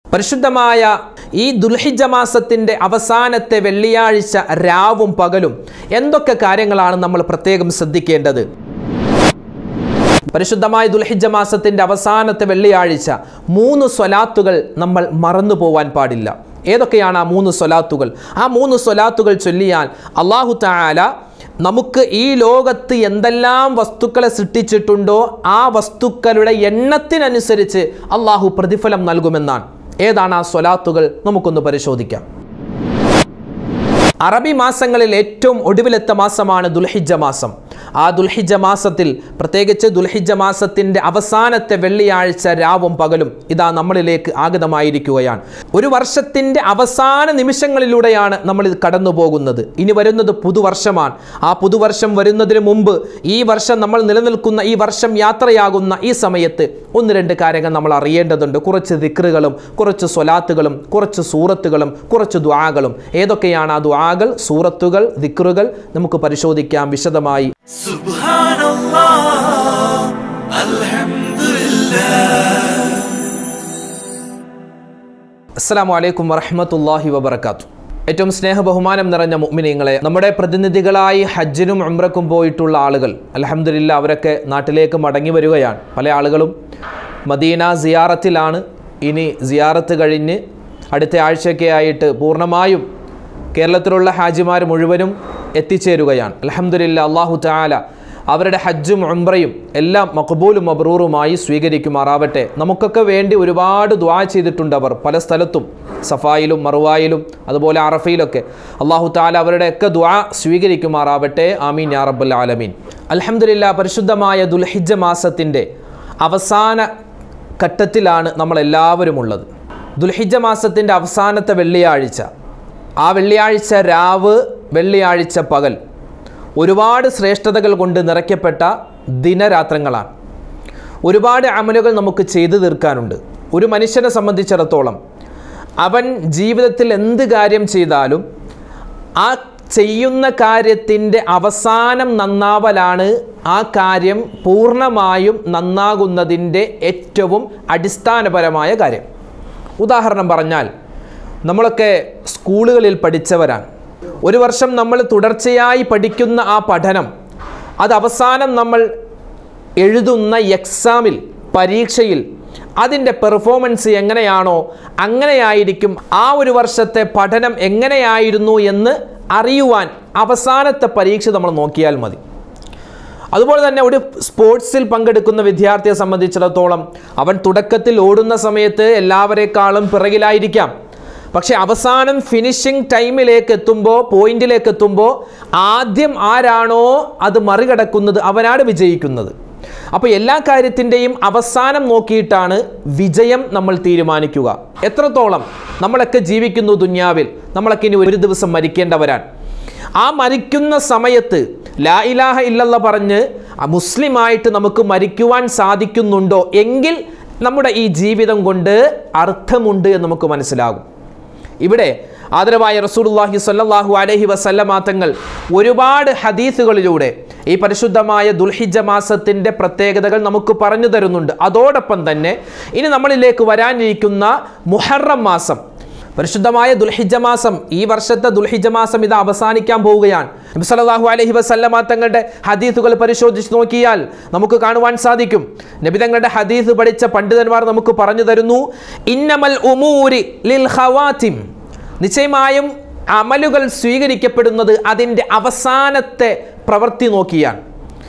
പരിശുദ്ധമായ ഈ ദുൽഹിജ മാസത്തിൻ്റെ അവസാനത്തെ വെള്ളിയാഴ്ച രാവും പകലും എന്തൊക്കെ കാര്യങ്ങളാണ് നമ്മൾ പ്രത്യേകം ശ്രദ്ധിക്കേണ്ടത് പരിശുദ്ധമായ ദുൽഹിജ മാസത്തിൻ്റെ അവസാനത്തെ വെള്ളിയാഴ്ച മൂന്ന് സ്വലാത്തുകൾ നമ്മൾ മറന്നു പോവാൻ പാടില്ല ഏതൊക്കെയാണ് ആ മൂന്ന് സ്വലാത്തുകൾ ആ മൂന്ന് സ്വലാത്തുകൾ ചൊല്ലിയാൽ അള്ളാഹു താല നമുക്ക് ഈ ലോകത്ത് എന്തെല്ലാം വസ്തുക്കളെ സൃഷ്ടിച്ചിട്ടുണ്ടോ ആ വസ്തുക്കളുടെ എണ്ണത്തിനനുസരിച്ച് അള്ളാഹു പ്രതിഫലം നൽകുമെന്നാണ് ഏതാണ് ആ സ്വലാത്തുകൾ നമുക്കൊന്ന് പരിശോധിക്കാം അറബി മാസങ്ങളിൽ ഏറ്റവും ഒടുവിലെത്ത മാസമാണ് ദുൽഹിജ മാസം ആ ദുൽഹിജ മാസത്തിൽ പ്രത്യേകിച്ച് ദുൽഹിജ മാസത്തിൻ്റെ അവസാനത്തെ വെള്ളിയാഴ്ച രാവും പകലും ഇതാ നമ്മളിലേക്ക് ആഗതമായിരിക്കുകയാണ് ഒരു വർഷത്തിൻ്റെ അവസാന നിമിഷങ്ങളിലൂടെയാണ് നമ്മൾ ഇത് കടന്നു പോകുന്നത് ഇനി വരുന്നത് പുതുവർഷമാണ് ആ പുതുവർഷം വരുന്നതിന് മുമ്പ് ഈ വർഷം നമ്മൾ നിലനിൽക്കുന്ന ഈ വർഷം യാത്രയാകുന്ന ഈ സമയത്ത് ഒന്ന് രണ്ട് കാര്യങ്ങൾ നമ്മൾ അറിയേണ്ടതുണ്ട് കുറച്ച് ദിക്റുകളും കുറച്ച് സ്വലാത്തുകളും കുറച്ച് സൂറത്തുകളും കുറച്ച് ദ്വാകളും ഏതൊക്കെയാണ് ആ ദ്വാകൾ സൂറത്തുകൾ ദിക്റുകൾ നമുക്ക് പരിശോധിക്കാം വിശദമായി سبحان الله الحمد لله അസ്സാം വലൈക്കും വറഹമത്തല്ലാഹി വബർക്കാത്തു ഏറ്റവും സ്നേഹ ബഹുമാനം നിറഞ്ഞ മുഅ്മിനീങ്ങളെ നമ്മുടെ പ്രതിനിധികളായി ഹജ്ജിനും ഉംറക്കും പോയിട്ടുള്ള ആളുകൾ അലഹമ്മദില്ല അവരൊക്കെ നാട്ടിലേക്ക് മടങ്ങി വരികയാണ് പല ആളുകളും മദീന സിയാറത്തിലാണ് ഇനി സിയാറത്ത് കഴിഞ്ഞ് അടുത്ത ആഴ്ചയൊക്കെ ആയിട്ട് പൂർണ്ണമായും കേരളത്തിലുള്ള ഹാജിമാർ മുഴുവനും എത്തിച്ചേരുകയാണ് അലഹമ്മദില്ല അള്ളാഹു താല അവരുടെ ഹജ്ജും ഉംറയും എല്ലാം മക്ബൂലും മബ്രൂറുമായി സ്വീകരിക്കുമാറാവട്ടെ നമുക്കൊക്കെ വേണ്ടി ഒരുപാട് ദ്വാ ചെയ്തിട്ടുണ്ട് അവർ പല സ്ഥലത്തും സഫായിലും മറുവായിലും അതുപോലെ അറഫയിലൊക്കെ അള്ളാഹു താല അവരുടെയൊക്കെ ദ്വാ സ്വീകരിക്കുമാറാവട്ടെ ആമീൻ യാ റബ്ബൽ ആലമീൻ അലഹമ്മദില്ല പരിശുദ്ധമായ ദുൽഹിജ മാസത്തിൻ്റെ അവസാന ഘട്ടത്തിലാണ് നമ്മളെല്ലാവരും ഉള്ളത് ദുൽഹിജ മാസത്തിൻ്റെ അവസാനത്തെ വെള്ളിയാഴ്ച ആ വെള്ളിയാഴ്ച രാവ് വെള്ളിയാഴ്ച പകൽ ഒരുപാട് ശ്രേഷ്ഠതകൾ കൊണ്ട് നിറയ്ക്കപ്പെട്ട ദിനരാത്രങ്ങളാണ് ഒരുപാട് അമലുകൾ നമുക്ക് ചെയ്തു തീർക്കാനുണ്ട് ഒരു മനുഷ്യനെ സംബന്ധിച്ചിടത്തോളം അവൻ ജീവിതത്തിൽ എന്ത് കാര്യം ചെയ്താലും ആ ചെയ്യുന്ന കാര്യത്തിൻ്റെ അവസാനം നന്നാവലാണ് ആ കാര്യം പൂർണ്ണമായും നന്നാകുന്നതിൻ്റെ ഏറ്റവും അടിസ്ഥാനപരമായ കാര്യം ഉദാഹരണം പറഞ്ഞാൽ നമ്മളൊക്കെ സ്കൂളുകളിൽ പഠിച്ചവരാണ് ഒരു വർഷം നമ്മൾ തുടർച്ചയായി പഠിക്കുന്ന ആ പഠനം അത് അവസാനം നമ്മൾ എഴുതുന്ന എക്സാമിൽ പരീക്ഷയിൽ അതിൻ്റെ പെർഫോമൻസ് എങ്ങനെയാണോ അങ്ങനെയായിരിക്കും ആ ഒരു വർഷത്തെ പഠനം എങ്ങനെയായിരുന്നു എന്ന് അറിയുവാൻ അവസാനത്തെ പരീക്ഷ നമ്മൾ നോക്കിയാൽ മതി അതുപോലെ തന്നെ ഒരു സ്പോർട്സിൽ പങ്കെടുക്കുന്ന വിദ്യാർത്ഥിയെ സംബന്ധിച്ചിടത്തോളം അവൻ തുടക്കത്തിൽ ഓടുന്ന സമയത്ത് എല്ലാവരെക്കാളും പിറകിലായിരിക്കാം പക്ഷെ അവസാനം ഫിനിഷിംഗ് ടൈമിലേക്ക് എത്തുമ്പോൾ പോയിന്റിലേക്ക് എത്തുമ്പോൾ ആദ്യം ആരാണോ അത് മറികടക്കുന്നത് അവനാണ് വിജയിക്കുന്നത് അപ്പോൾ എല്ലാ കാര്യത്തിൻ്റെയും അവസാനം നോക്കിയിട്ടാണ് വിജയം നമ്മൾ തീരുമാനിക്കുക എത്രത്തോളം നമ്മളൊക്കെ ജീവിക്കുന്നു ദുന്യാവിൽ നമ്മളൊക്കെ ഇനി ഒരു ദിവസം മരിക്കേണ്ടവരാണ് ആ മരിക്കുന്ന സമയത്ത് ലാ ഇലാഹ ഇല്ലല്ല പറഞ്ഞ് മുസ്ലിമായിട്ട് നമുക്ക് മരിക്കുവാൻ സാധിക്കുന്നുണ്ടോ എങ്കിൽ നമ്മുടെ ഈ ജീവിതം കൊണ്ട് അർത്ഥമുണ്ട് എന്ന് നമുക്ക് മനസ്സിലാകും ഇവിടെ ആദരവായ റസൂലുള്ളാഹി സ്വല്ലല്ലാഹു അലൈഹി വസല്ലമ തങ്ങൾ ഒരുപാട് ഹദീസുകളിലൂടെ ഈ പരിശുദ്ധമായ ദുൽഹിജ മാസത്തിൻ്റെ പ്രത്യേകതകൾ നമുക്ക് പറഞ്ഞു തരുന്നുണ്ട് അതോടൊപ്പം തന്നെ ഇനി നമ്മളിലേക്ക് വരാനിരിക്കുന്ന മുഹറം മാസം പരിശുദ്ധമായ ദുൽഹിജ മാസം ഈ വർഷത്തെ ദുൽഹിജ മാസം ഇത് അവസാനിക്കാൻ പോവുകയാണ് നബി സല്ലല്ലാഹു അലൈഹി വസല്ലമ തങ്ങളുടെ ഹദീസുകൾ പരിശോധിച്ച് നോക്കിയാൽ നമുക്ക് കാണുവാൻ സാധിക്കും നബി തങ്ങളുടെ ഹദീസ് പഠിച്ച പണ്ഡിതന്മാർ നമുക്ക് പറഞ്ഞു തരുന്നു ഇന്നമൽ ഉമൂരി ലിൽ ഖവാത്തിം നിശ്ചയമായും അമലുകൾ സ്വീകരിക്കപ്പെടുന്നത് അതിൻ്റെ അവസാനത്തെ പ്രവൃത്തി നോക്കിയാണ്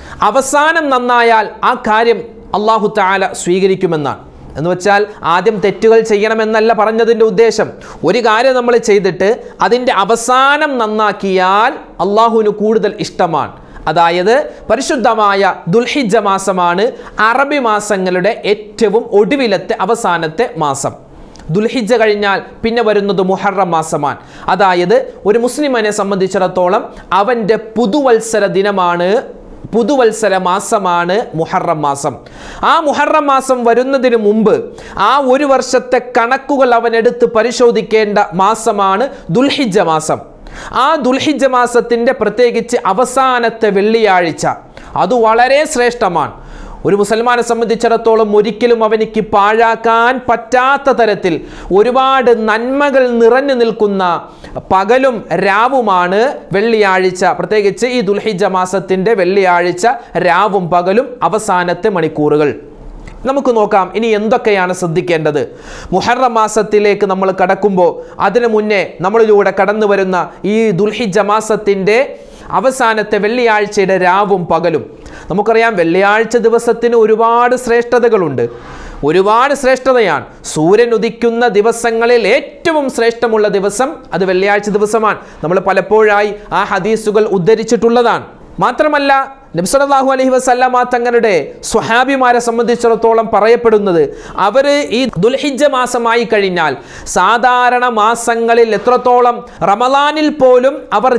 അവസാനം നന്നായാൽ ആ കാര്യം അള്ളാഹു താല സ്വീകരിക്കുമെന്നാണ് എന്ന് വെച്ചാൽ ആദ്യം തെറ്റുകൾ ചെയ്യണമെന്നല്ല പറഞ്ഞതിൻ്റെ ഉദ്ദേശം ഒരു കാര്യം നമ്മൾ ചെയ്തിട്ട് അതിൻ്റെ അവസാനം നന്നാക്കിയാൽ അള്ളാഹുവിന് കൂടുതൽ ഇഷ്ടമാണ് അതായത് പരിശുദ്ധമായ ദുൽഹിജ മാസമാണ് അറബി മാസങ്ങളുടെ ഏറ്റവും ഒടുവിലത്തെ അവസാനത്തെ മാസം ദുൽഹിജ കഴിഞ്ഞാൽ പിന്നെ വരുന്നത് മുഹറം മാസമാണ് അതായത് ഒരു മുസ്ലിമിനെ സംബന്ധിച്ചിടത്തോളം അവൻ്റെ പുതുവത്സര ദിനമാണ് പുതുവത്സര മാസമാണ് മുഹറം മാസം ആ മുഹറം മാസം വരുന്നതിന് മുമ്പ് ആ ഒരു വർഷത്തെ കണക്കുകൾ അവൻ എടുത്ത് പരിശോധിക്കേണ്ട മാസമാണ് ദുൽഹിജ മാസം ആ ദുൽഹിജ മാസത്തിൻ്റെ പ്രത്യേകിച്ച് അവസാനത്തെ വെള്ളിയാഴ്ച അത് വളരെ ശ്രേഷ്ഠമാണ് ഒരു മുസൽമാനെ സംബന്ധിച്ചിടത്തോളം ഒരിക്കലും അവനിക്ക് പാഴാക്കാൻ പറ്റാത്ത തരത്തിൽ ഒരുപാട് നന്മകൾ നിറഞ്ഞു നിൽക്കുന്ന പകലും രാവുമാണ് വെള്ളിയാഴ്ച പ്രത്യേകിച്ച് ഈ ദുൽഹിജ മാസത്തിൻ്റെ വെള്ളിയാഴ്ച രാവും പകലും അവസാനത്തെ മണിക്കൂറുകൾ നമുക്ക് നോക്കാം ഇനി എന്തൊക്കെയാണ് ശ്രദ്ധിക്കേണ്ടത് മുഹറം മാസത്തിലേക്ക് നമ്മൾ കടക്കുമ്പോൾ അതിനു മുന്നേ നമ്മളിലൂടെ കടന്നു വരുന്ന ഈ ദുൽഹിജ മാസത്തിൻ്റെ അവസാനത്തെ വെള്ളിയാഴ്ചയുടെ രാവും പകലും നമുക്കറിയാം വെള്ളിയാഴ്ച ദിവസത്തിന് ഒരുപാട് ശ്രേഷ്ഠതകളുണ്ട് ഒരുപാട് ശ്രേഷ്ഠതയാണ് സൂര്യൻ ഉദിക്കുന്ന ദിവസങ്ങളിൽ ഏറ്റവും ശ്രേഷ്ഠമുള്ള ദിവസം അത് വെള്ളിയാഴ്ച ദിവസമാണ് നമ്മൾ പലപ്പോഴായി ആ ഹദീസുകൾ ഉദ്ധരിച്ചിട്ടുള്ളതാണ് മാത്രമല്ല നബ്സലാഹു അലഹി വസല്ലമ തങ്ങളുടെ സ്വഹാബിമാരെ സംബന്ധിച്ചിടത്തോളം പറയപ്പെടുന്നത് അവർ ഈ ദുൽഹിജ മാസമായി കഴിഞ്ഞാൽ സാധാരണ മാസങ്ങളിൽ എത്രത്തോളം റമദാനിൽ പോലും അവർ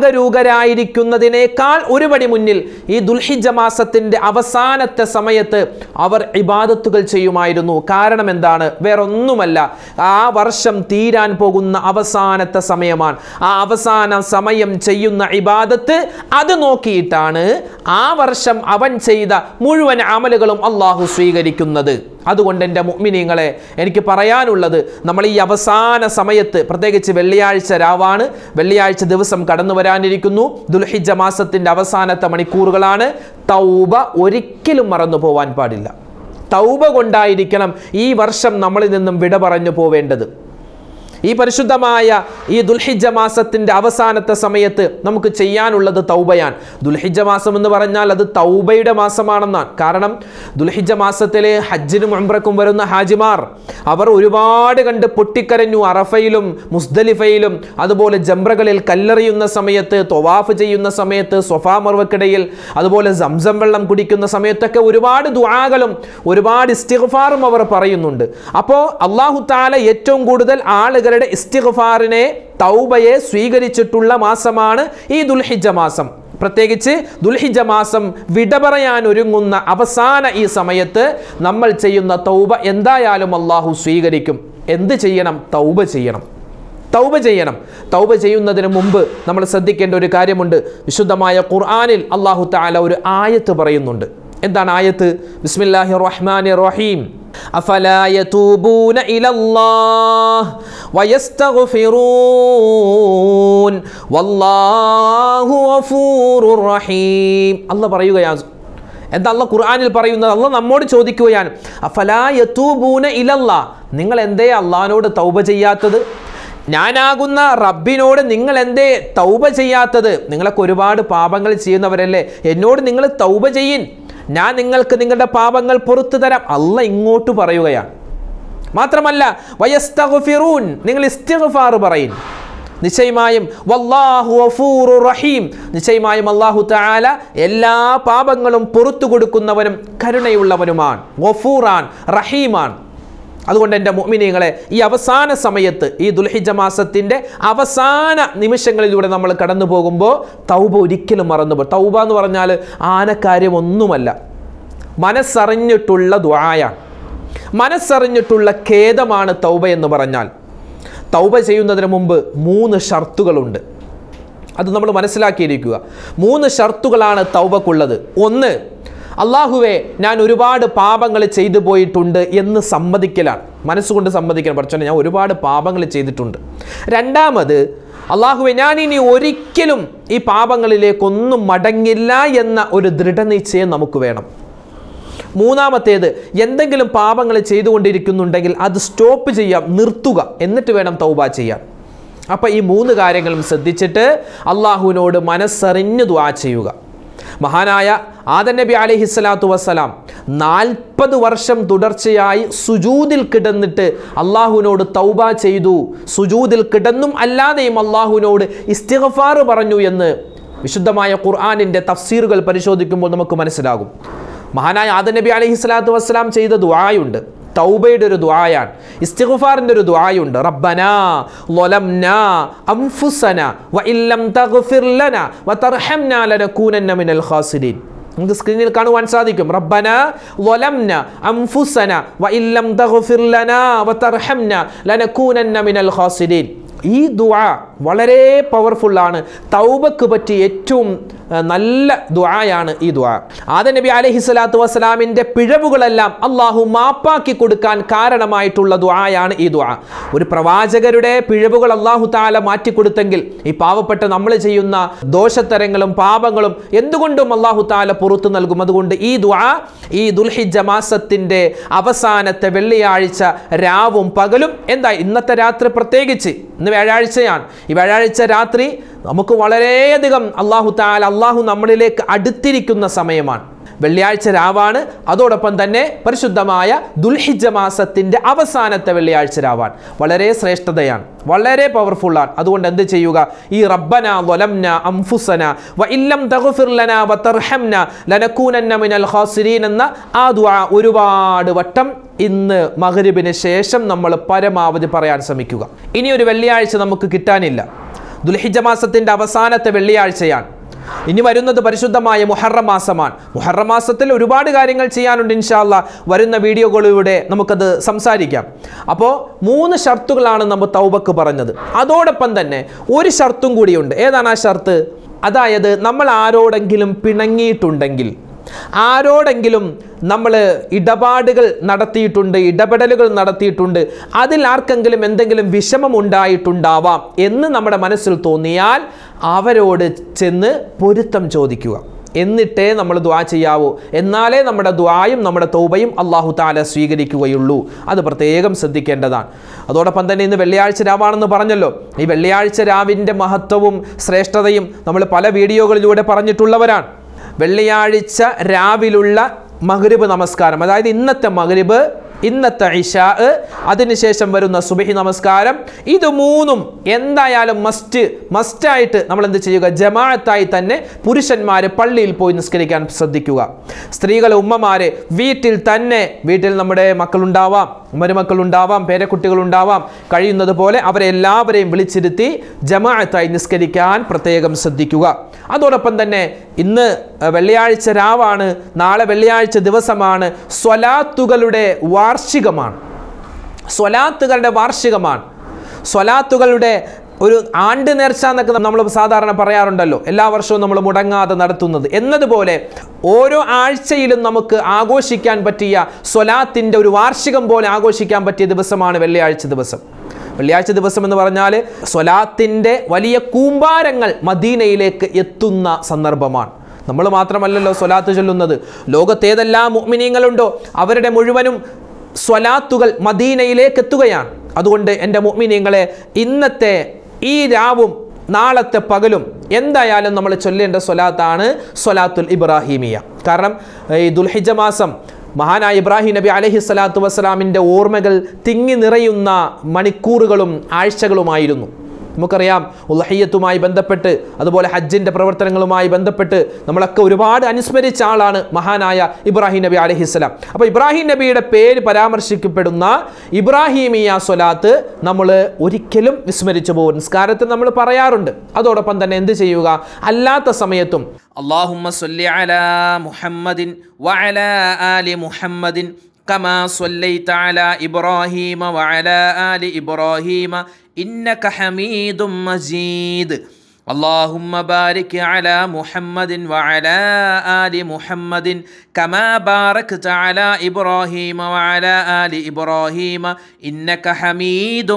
ജാഗരൂകരായിരിക്കുന്നതിനേക്കാൾ ഒരുപടി മുന്നിൽ ഈ ദുൽഹിജ മാസത്തിൻ്റെ അവസാനത്തെ സമയത്ത് അവർ ഇബാദത്തുകൾ ചെയ്യുമായിരുന്നു കാരണം എന്താണ് വേറൊന്നുമല്ല ആ വർഷം തീരാൻ പോകുന്ന അവസാനത്തെ സമയമാണ് ആ അവസാന സമയം ചെയ്യുന്ന ഇബാദത്ത് അത് നോക്കിയിട്ടാണ് ആ വർഷം അവൻ ചെയ്ത മുഴുവൻ അമലുകളും അള്ളാഹു സ്വീകരിക്കുന്നത് അതുകൊണ്ട് എൻ്റെ മുഅ്മിനീങ്ങളെ എനിക്ക് പറയാനുള്ളത് നമ്മൾ ഈ അവസാന സമയത്ത് പ്രത്യേകിച്ച് വെള്ളിയാഴ്ച രാവാണ് വെള്ളിയാഴ്ച ദിവസം കടന്നു വരാനിരിക്കുന്നു ദുൽഹിജ മാസത്തിൻ്റെ അവസാനത്തെ മണിക്കൂറുകളാണ് തൗബ ഒരിക്കലും മറന്നു പോവാൻ പാടില്ല തൗബ കൊണ്ടായിരിക്കണം ഈ വർഷം നമ്മളിൽ നിന്നും വിട പറഞ്ഞു പോവേണ്ടത് ഈ പരിശുദ്ധമായ ഈ ദുൽഹിജ മാസത്തിൻ്റെ അവസാനത്തെ സമയത്ത് നമുക്ക് ചെയ്യാനുള്ളത് തൗബയാണ് ദുൽഹിജ മാസം എന്ന് പറഞ്ഞാൽ അത് തൗബയുടെ മാസമാണെന്നാണ് കാരണം ദുൽഹിജ മാസത്തിലെ ഹജ്ജിനും ഉംറക്കും വരുന്ന ഹാജിമാർ അവർ ഒരുപാട് കണ്ട് പൊട്ടിക്കരഞ്ഞു അറഫയിലും മുസ്ദലിഫയിലും അതുപോലെ ജംറകളിൽ കല്ലെറിയുന്ന സമയത്ത് തൊവാഫ് ചെയ്യുന്ന സമയത്ത് സൊഫാ മർവക്കിടയിൽ അതുപോലെ സംസം വെള്ളം കുടിക്കുന്ന സമയത്തൊക്കെ ഒരുപാട് ദുആകളും ഒരുപാട് ഇസ്തിഗ്ഫാറും അവർ പറയുന്നുണ്ട് അപ്പോൾ അള്ളാഹു താല ഏറ്റവും കൂടുതൽ ആളുകളുടെ ഇസ്തിഗ്ഫാറിനെ തൗബയെ സ്വീകരിച്ചിട്ടുള്ള മാസമാണ് ഈ ദുൽഹിജ മാസം പ്രത്യേകിച്ച് ദുൽഹിജ മാസം വിട പറയാൻ ഒരുങ്ങുന്ന അവസാന ഈ സമയത്ത് നമ്മൾ ചെയ്യുന്ന തൗബ എന്തായാലും അള്ളാഹു സ്വീകരിക്കും എന്ത് ചെയ്യണം തൗബ ചെയ്യണം തൗബ ചെയ്യണം തൗബ ചെയ്യുന്നതിന് മുമ്പ് നമ്മൾ ശ്രദ്ധിക്കേണ്ട ഒരു കാര്യമുണ്ട് വിശുദ്ധമായ ഖുർആനിൽ അള്ളാഹു താല ഒരു ആയത്ത് പറയുന്നുണ്ട് എന്താണ് ആയത്ത് ബിസ്മില്ലാഹി റഹ്മാനി റഹീം أفلا يتوبون إلى الله ويستغفرون والله غفور رحيم الله പറയുകയാണ് എന്താ അല്ല ഖുർആനിൽ പറയുന്നത് അല്ല നമ്മോട് ചോദിക്കുകയാണ് അഫലാ യതൂബൂന ഇലല്ല നിങ്ങൾ എന്തേ അള്ളഹാനോട് തൗബ ചെയ്യാത്തത് ഞാനാകുന്ന റബ്ബിനോട് നിങ്ങൾ എന്തേ തൗബ ചെയ്യാത്തത് നിങ്ങളൊക്കെ ഒരുപാട് പാപങ്ങൾ ചെയ്യുന്നവരല്ലേ എന്നോട് നിങ്ങൾ തൗബ ചെയ്യിൻ ഞാൻ നിങ്ങൾക്ക് നിങ്ങളുടെ പാപങ്ങൾ പുറത്തു തരാം അല്ല ഇങ്ങോട്ട് പറയുകയാണ് മാത്രമല്ല വയസ്തഗ്ഫിറൂൻ നിങ്ങൾ ഇസ്തിഗ്ഫാർ പറയും നിശ്ചയമായും വല്ലാഹു ഗഫൂറുർ റഹീം നിശ്ചയമായും അല്ലാഹു തആല എല്ലാ പാപങ്ങളും പുറത്തു കൊടുക്കുന്നവനും കരുണയുള്ളവനുമാണ് ഗഫൂറാൻ റഹീമാൻ അതുകൊണ്ട് എൻ്റെ മുഅ്മിനീങ്ങളെ ഈ അവസാന സമയത്ത് ഈ ദുൽഹിജ മാസത്തിൻ്റെ അവസാന നിമിഷങ്ങളിലൂടെ നമ്മൾ കടന്നു പോകുമ്പോൾ തൗബ ഒരിക്കലും മറന്നു പോകും തൗബ എന്ന് പറഞ്ഞാൽ ആനക്കാര്യമൊന്നുമല്ല മനസ്സറിഞ്ഞിട്ടുള്ള ദ്വായാണ് മനസ്സറിഞ്ഞിട്ടുള്ള ഖേദമാണ് തൗബ എന്ന് പറഞ്ഞാൽ തൗബ ചെയ്യുന്നതിന് മുമ്പ് മൂന്ന് ഷർത്തുകളുണ്ട് അത് നമ്മൾ മനസ്സിലാക്കിയിരിക്കുക മൂന്ന് ഷർത്തുകളാണ് തൗബക്കുള്ളത് ഒന്ന് അള്ളാഹുവെ ഞാൻ ഒരുപാട് പാപങ്ങൾ ചെയ്തു പോയിട്ടുണ്ട് എന്ന് സമ്മതിക്കലാണ് മനസ്സുകൊണ്ട് സമ്മതിക്കണം പഠിച്ചോനെ ഞാൻ ഒരുപാട് പാപങ്ങൾ ചെയ്തിട്ടുണ്ട് രണ്ടാമത് അള്ളാഹുവെ ഞാൻ ഇനി ഒരിക്കലും ഈ പാപങ്ങളിലേക്കൊന്നും മടങ്ങില്ല എന്ന ഒരു ദൃഢനിശ്ചയം നമുക്ക് വേണം മൂന്നാമത്തേത് എന്തെങ്കിലും പാപങ്ങൾ ചെയ്തുകൊണ്ടിരിക്കുന്നുണ്ടെങ്കിൽ അത് സ്റ്റോപ്പ് ചെയ്യാം നിർത്തുക എന്നിട്ട് വേണം തൗബ ചെയ്യാൻ അപ്പോൾ ഈ മൂന്ന് കാര്യങ്ങളും ശ്രദ്ധിച്ചിട്ട് അള്ളാഹുവിനോട് മനസ്സറിഞ്ഞ് ദ്വാ ചെയ്യുക മഹാനായ ആദൻ നബി അലൈഹി സ്വലാത്തു വസ്സലാം നാൽപ്പത് വർഷം തുടർച്ചയായി സുജൂദിൽ കിടന്നിട്ട് അള്ളാഹുവിനോട് തൗബ ചെയ്തു സുജൂദിൽ കിടന്നും അല്ലാതെയും അള്ളാഹുവിനോട് ഇസ്തിഗഫാർ പറഞ്ഞു എന്ന് വിശുദ്ധമായ ഖുർആാനിൻ്റെ തഫ്സീറുകൾ പരിശോധിക്കുമ്പോൾ നമുക്ക് മനസ്സിലാകും മഹാനായ ആദൻ നബി അലൈഹി സ്വലാത്തു വസ്സലാം ചെയ്ത ദുആയുണ്ട് തൗബയുടെ ഒരു ദുആയാണ് ഇസ്തിഗ്ഫാറിന്റെ ഒരു ദുആയുണ്ട് റബ്ബനാ ളലംനാ അൻഫുസന വ ഇല്ലം തഗ്ഫിർ ലന വ തർഹംനാ ലനകൂനന്ന മിനൽ ഖാസിരീൻ നിങ്ങൾക്ക് സ്ക്രീനിൽ കാണുവാൻ സാധിക്കും റബ്ബന ളലംന അൻഫുസന വ ഇല്ലം തഗ്ഫിർ ലന വ തർഹംന ലനകൂനന്ന മിനൽ ഖാസിരീൻ ഈ ദുആ വളരെ പവർഫുള്ളാണ് തൗബക്ക് പറ്റിയ ഏറ്റവും ആ, നല്ല ദുആയാണ് ഈ ദുആ ആദ നബി അലൈഹി സ്വലാത്തു വസ്സലാമിൻ്റെ പിഴവുകളെല്ലാം അള്ളാഹു മാപ്പാക്കി കൊടുക്കാൻ കാരണമായിട്ടുള്ള ദുആയാണ് ഈ ദുആ ഒരു പ്രവാചകരുടെ പിഴവുകൾ അള്ളാഹു താല മാറ്റിക്കൊടുത്തെങ്കിൽ ഈ പാവപ്പെട്ട നമ്മൾ ചെയ്യുന്ന ദോഷത്തരങ്ങളും പാപങ്ങളും എന്തുകൊണ്ടും അള്ളാഹു താല പുറത്തു നൽകും അതുകൊണ്ട് ഈ ദുആ ഈ ദുൽഹിജ മാസത്തിൻ്റെ അവസാനത്തെ വെള്ളിയാഴ്ച രാവും പകലും എന്താ ഇന്നത്തെ രാത്രി പ്രത്യേകിച്ച് ഇന്ന് വ്യാഴാഴ്ചയാണ് ഈ വ്യാഴാഴ്ച രാത്രി നമുക്ക് വളരെയധികം അള്ളാഹു താല അള്ളാഹു നമ്മളിലേക്ക് അടുത്തിരിക്കുന്ന സമയമാണ് വെള്ളിയാഴ്ച രാവാണ് അതോടൊപ്പം തന്നെ പരിശുദ്ധമായ ദുൽഹിജ മാസത്തിൻ്റെ അവസാനത്തെ വെള്ളിയാഴ്ച രാവാണ് വളരെ ശ്രേഷ്ഠതയാണ് വളരെ പവർഫുള്ളാണ് അതുകൊണ്ട് എന്ത് ചെയ്യുക ഈ റബ്ബന വലംന അംഫുസന വ ഇല്ലം തഗ്ഫിർ ലനാ വ തർഹംന ലനകൂനന്ന മിനൽ ഖാസിരീൻ എന്ന ആ ദുആ ഒരുപാട് വട്ടം ഇന്ന് മഗ്രിബിന് ശേഷം നമ്മൾ പരമാവധി പറയാൻ ശ്രമിക്കുക ഇനി ഒരു വെള്ളിയാഴ്ച നമുക്ക് കിട്ടാനില്ല ദുൽഹിജ മാസത്തിൻ്റെ അവസാനത്തെ വെള്ളിയാഴ്ചയാണ് ഇനി വരുന്നത് പരിശുദ്ധമായ മുഹറം മാസമാണ് മുഹറം മാസത്തിൽ ഒരുപാട് കാര്യങ്ങൾ ചെയ്യാനുണ്ട് ഇൻഷാല്ല വരുന്ന വീഡിയോകളിലൂടെ നമുക്കത് സംസാരിക്കാം അപ്പോൾ മൂന്ന് ഷർത്തുകളാണ് നമ്മൾ തൗബക്ക് പറഞ്ഞത് അതോടൊപ്പം തന്നെ ഒരു ഷർത്തും കൂടിയുണ്ട് ഏതാണ് ആ ഷർത്ത് അതായത് നമ്മൾ ആരോടെങ്കിലും പിണങ്ങിയിട്ടുണ്ടെങ്കിൽ ആരോടെങ്കിലും നമ്മൾ ഇടപാടുകൾ നടത്തിയിട്ടുണ്ട് ഇടപെടലുകൾ നടത്തിയിട്ടുണ്ട് അതിൽ ആർക്കെങ്കിലും എന്തെങ്കിലും വിഷമം ഉണ്ടായിട്ടുണ്ടാവാം എന്ന് നമ്മുടെ മനസ്സിൽ തോന്നിയാൽ അവരോട് ചെന്ന് പൊരുത്തം ചോദിക്കുക എന്നിട്ടേ നമ്മൾ ദ്വാ ചെയ്യാവൂ എന്നാലേ നമ്മുടെ ദ്വായും നമ്മുടെ തൗബയും അള്ളാഹു താല സ്വീകരിക്കുകയുള്ളൂ അത് പ്രത്യേകം ശ്രദ്ധിക്കേണ്ടതാണ് അതോടൊപ്പം തന്നെ ഇന്ന് വെള്ളിയാഴ്ച രാവാണെന്ന് പറഞ്ഞല്ലോ ഈ വെള്ളിയാഴ്ച രാവിൻ്റെ മഹത്വവും ശ്രേഷ്ഠതയും നമ്മൾ പല വീഡിയോകളിലൂടെ പറഞ്ഞിട്ടുള്ളവരാണ് വെള്ളിയാഴ്ച രാവിലുള്ള മഗ്രിബ് നമസ്കാരം അതായത് ഇന്നത്തെ മഗ്രിബ് ഇന്നത്തെ ഇഷാ അതിനുശേഷം വരുന്ന സുബഹി നമസ്കാരം ഇത് മൂന്നും എന്തായാലും മസ്റ്റ് മസ്റ്റായിട്ട് നമ്മൾ എന്ത് ചെയ്യുക ജമാഅത്തായി തന്നെ പുരുഷന്മാർ പള്ളിയിൽ പോയി നിസ്കരിക്കാൻ ശ്രദ്ധിക്കുക സ്ത്രീകൾ ഉമ്മമാരെ വീട്ടിൽ തന്നെ വീട്ടിൽ നമ്മുടെ മക്കളുണ്ടാവാം മരുമക്കളുണ്ടാവാം പേരക്കുട്ടികളുണ്ടാവാം കഴിയുന്നത് പോലെ അവരെ എല്ലാവരെയും വിളിച്ചിരുത്തി ജമാഅത്തായി നിസ്കരിക്കാൻ പ്രത്യേകം ശ്രദ്ധിക്കുക അതോടൊപ്പം തന്നെ ഇന്ന് അഹ്, വെള്ളിയാഴ്ച രാവാണ് നാളെ വെള്ളിയാഴ്ച ദിവസമാണ് സ്വലാത്തുകളുടെ വാർഷികമാണ് സ്വലാത്തുകളുടെ വാർഷികമാണ് സ്വലാത്തുകളുടെ ഒരു ആണ്ട് നേർച്ച എന്നൊക്കെ നമ്മൾ സാധാരണ പറയാറുണ്ടല്ലോ എല്ലാ വർഷവും നമ്മൾ മുടങ്ങാതെ നടത്തുന്നത് എന്നതുപോലെ ഓരോ ആഴ്ചയിലും നമുക്ക് ആഘോഷിക്കാൻ പറ്റിയ സ്വലാത്തിൻ്റെ ഒരു വാർഷികം പോലെ ആഘോഷിക്കാൻ പറ്റിയ ദിവസമാണ് വെള്ളിയാഴ്ച ദിവസം വെള്ളിയാഴ്ച ദിവസം എന്ന് പറഞ്ഞാൽ സ്വലാത്തിൻ്റെ വലിയ കൂമ്പാരങ്ങൾ മദീനയിലേക്ക് എത്തുന്ന സന്ദർഭമാണ് നമ്മൾ മാത്രമല്ലല്ലോ സ്വലാത്ത് ചൊല്ലുന്നത് ലോകത്തേതെല്ലാം മുഅ്മിനീങ്ങളുണ്ടോ അവരുടെ മുഴുവനും സ്വലാത്തുകൾ മദീനയിലേക്ക് എത്തുകയാണ് അതുകൊണ്ട് എൻ്റെ മുഅ്മിനീങ്ങളെ ഇന്നത്തെ ഈ രാവും നാളത്തെ പകലും എന്തായാലും നമ്മൾ ചൊല്ലേണ്ട സ്വലാത്താണ് സ്വലാത്തുൽ ഇബ്രാഹിമിയ കാരണം ഈ ദുൽഹിജ മാസം മഹാനായ ഇബ്രാഹിം നബി അലഹി സ്വലാത്തു വസ്സലാമിൻ്റെ ഓർമ്മകൾ തിങ്ങി നിറയുന്ന മണിക്കൂറുകളും ആഴ്ചകളുമായിരുന്നു നമുക്കറിയാം ഉലഹയ്യത്തുമായി ബന്ധപ്പെട്ട് അതുപോലെ ഹജ്ജിൻ്റെ പ്രവർത്തനങ്ങളുമായി ബന്ധപ്പെട്ട് നമ്മളൊക്കെ ഒരുപാട് അനുസ്മരിച്ച ആളാണ് മഹാനായ ഇബ്രാഹിം നബി അലഹിസ്സലാം അപ്പോൾ ഇബ്രാഹിം നബിയുടെ പേര് പരാമർശിക്കപ്പെടുന്ന ഇബ്രാഹിമിയ സ്വലാത്ത് നമ്മൾ ഒരിക്കലും വിസ്മരിച്ചു പോകും നിസ്കാരത്തിൽ നമ്മൾ പറയാറുണ്ട് അതോടൊപ്പം തന്നെ എന്ത് ചെയ്യുക അല്ലാത്ത സമയത്തും അള്ളാഹുമ്മ സല്ലി അലാ മുഹമ്മദിൻ വഅലാ ആലി മുഹമ്മദിൻ كما صليت على إبراهيم وعلى آل إبراهيم إنك حميد مجيد اللهم بارك على محمد وعلى آل محمد كما باركت على إبراهيم وعلى آل إبراهيم إنك حميد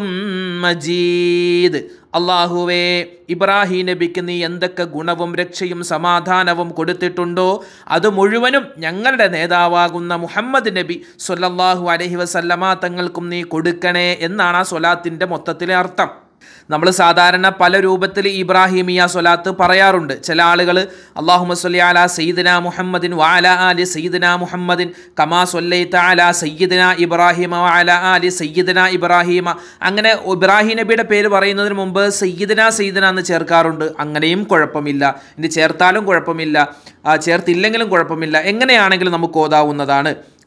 مجيد അള്ളാഹുവേ ഇബ്രാഹിം നബിക്ക് നീ എന്തൊക്കെ ഗുണവും രക്ഷയും സമാധാനവും കൊടുത്തിട്ടുണ്ടോ അത് മുഴുവനും ഞങ്ങളുടെ നേതാവാകുന്ന മുഹമ്മദ് നബി സൊല്ലാഹു അലഹി വസല്ലമ തങ്ങൾക്കും നീ കൊടുക്കണേ എന്നാണ് ആ സ്വലാത്തിൻ്റെ മൊത്തത്തിലെ അർത്ഥം നമ്മൾ സാധാരണ പല രൂപത്തിൽ ഇബ്രാഹിമിയ സ്വലാത്ത് പറയാറുണ്ട് ചില ആളുകൾ അള്ളാഹു മസ്ലി അല സയ്യിദിന മുഹമ്മദിൻ വാല ആലി സയ്യിദിന മുഹമ്മദിൻ കമാ സൊല്ലൈത്ത അല സയ്യിദിന ഇബ്രാഹിമ വാല ആലി സയ്യിദിന ഇബ്രാഹിമ അങ്ങനെ ഇബ്രാഹിം നബിയുടെ പേര് പറയുന്നതിന് മുമ്പ് സയ്യിദിന സയ്യിദിന എന്ന് ചേർക്കാറുണ്ട് അങ്ങനെയും കുഴപ്പമില്ല ഇനി ചേർത്താലും കുഴപ്പമില്ല ആ, ചേർത്തില്ലെങ്കിലും കുഴപ്പമില്ല എങ്ങനെയാണെങ്കിലും നമുക്ക് ഓതാവുന്നതാണ്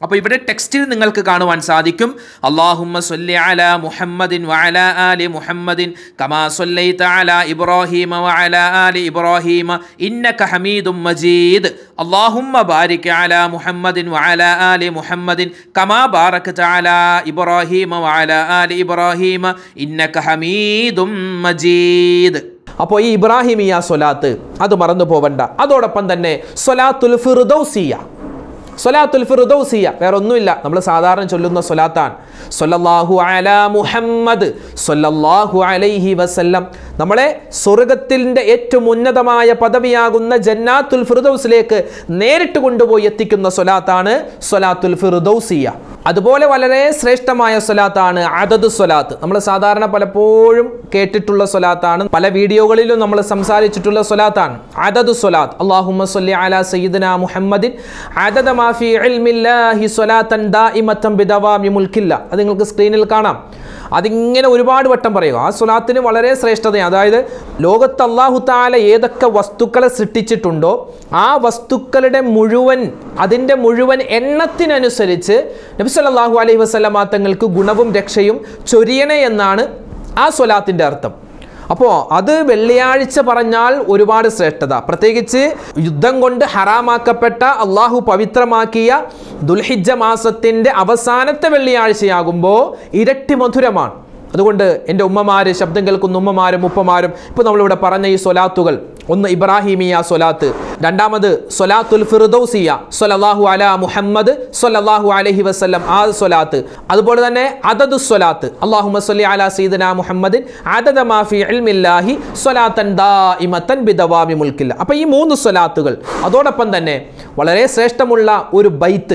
അപ്പോൾ ഇവിടെ ടെക്സ്റ്റിൽ നിങ്ങൾക്ക് കാണുവാൻ സാധിക്കും അള്ളാഹുമ്മ സൊല്ലി അല മുഹമ്മദിൻ വഅല ആലി മുഹമ്മദിൻ കമാ സൊല്ലൈത അല ഇബ്രാഹിമ വഅല ആലി ഇബ്രാഹിമ ഇന്നക ഹമീദും മജീദ് അള്ളാഹുമ്മ ബാരിക് അല മുഹമ്മദിൻ വഅല ആലി മുഹമ്മദിൻ കമാ ബാറക്ത അല ഇബ്രാഹിമ വഅല ആലി ഇബ്രാഹിമ ഇന്നക ഹമീദും മജീദ് അപ്പോൾ ഈ ഇബ്രാഹിമിയ സ്വലാത്ത് അത് മറന്നു പോവണ്ട അതോടൊപ്പം തന്നെ സ്വലാത്തുൽ ഫിർദൗസിയ സ്വലാത്തുൽ ഫിർദൗസിയ വേറെ ഒന്നുമില്ല നമ്മൾ സാധാരണ ചൊല്ലുന്ന സ്വലാത്താണ് സ്വല്ലല്ലാഹു അലാ മുഹമ്മദ് സ്വല്ലല്ലാഹു അലൈഹി വസല്ലം നമ്മളെ സ്വർഗത്തിൻ്റെ ഏറ്റവും ഉന്നതമായ പദവിയാകുന്ന ജന്നാത്തുൽ ഫിർദൗസിലേക്ക് നേരിട്ട് കൊണ്ടുപോയി എത്തിക്കുന്ന സ്വലാത്താണ് സ്വലാത്തുൽ ഫിർദൗസിയ അതുപോലെ വളരെ ശ്രേഷ്ഠമായ സ്വലാത്താണ് അതത് സ്വലാത്ത് നമ്മൾ സാധാരണ പലപ്പോഴും കേട്ടിട്ടുള്ള സ്വലാത്താണ് പല വീഡിയോകളിലും നമ്മൾ സംസാരിച്ചിട്ടുള്ള സ്വലാത്താണ് അതത് സ്വലാത്ത് അള്ളാഹുമ്മ സ്വല്ലി അലാ സയ്യിദന മുഹമ്മദിൻ അതദ മാഫി ഇൽമില്ലാഹി സ്വലാത്തൻ ദാഇമത്തൻ ബിദവാമി മുൽക്കില്ല അത് നിങ്ങൾക്ക് സ്ക്രീനിൽ കാണാം അതിങ്ങനെ ഒരുപാട് വട്ടം പറയുക ആ സ്വലാത്തിന് വളരെ ശ്രേഷ്ഠതയാണ് അതായത് ലോകത്ത് അള്ളാഹു താല ഏതൊക്കെ വസ്തുക്കളെ സൃഷ്ടിച്ചിട്ടുണ്ടോ ആ വസ്തുക്കളുടെ മുഴുവൻ അതിൻ്റെ മുഴുവൻ എണ്ണത്തിനനുസരിച്ച് നബി സല്ലല്ലാഹു അലൈഹി വസല്ലമ തങ്ങൾക്ക് ഗുണവും രക്ഷയും ചൊരിയണേ എന്നാണ് ആ സ്വലാത്തിൻ്റെ അർത്ഥം അപ്പോൾ അത് വെള്ളിയാഴ്ച പറഞ്ഞാൽ ഒരുപാട് ശ്രേഷ്ഠത പ്രത്യേകിച്ച് യുദ്ധം കൊണ്ട് ഹറാമാക്കപ്പെട്ട അള്ളാഹു പവിത്രമാക്കിയ ദുൽഹിജ്ജ മാസത്തിൻ്റെ അവസാനത്തെ വെള്ളിയാഴ്ചയാകുമ്പോൾ ഇരട്ടി മധുരമാണ് അതുകൊണ്ട് എൻ്റെ ഉമ്മമാര് ശബ്ദം കേൾക്കുന്ന ഉമ്മമാരും ഉപ്പമാരും ഇപ്പോൾ നമ്മളിവിടെ പറഞ്ഞ ഈ സ്വലാത്തുകൾ ഒന്ന് ഇബ്രാഹിമിയ സ്വലാത്ത് രണ്ടാമത് സ്വലാത്തുൽ ഫിർദൗസിയ സ്വലല്ലാഹു അല മുഹമ്മദ് സ്വലല്ലാഹു അലഹി വസ്ലം ആ സ്വലാത്ത് അതുപോലെ തന്നെ അതദു സ്വലാത്ത് അള്ളാഹു മസ്ലി അല സീദന മുഹമ്മദിൻ അതദ മാഫി ഇൽമില്ലാഹി സ്വലാത്തൻ ദാഇമത്തൻ ബിദവാമി മുൽക്കില്ല അപ്പോൾ ഈ മൂന്ന് സ്വലാത്തുകൾ അതോടൊപ്പം തന്നെ വളരെ ശ്രേഷ്ഠമുള്ള ഒരു ബൈത്ത്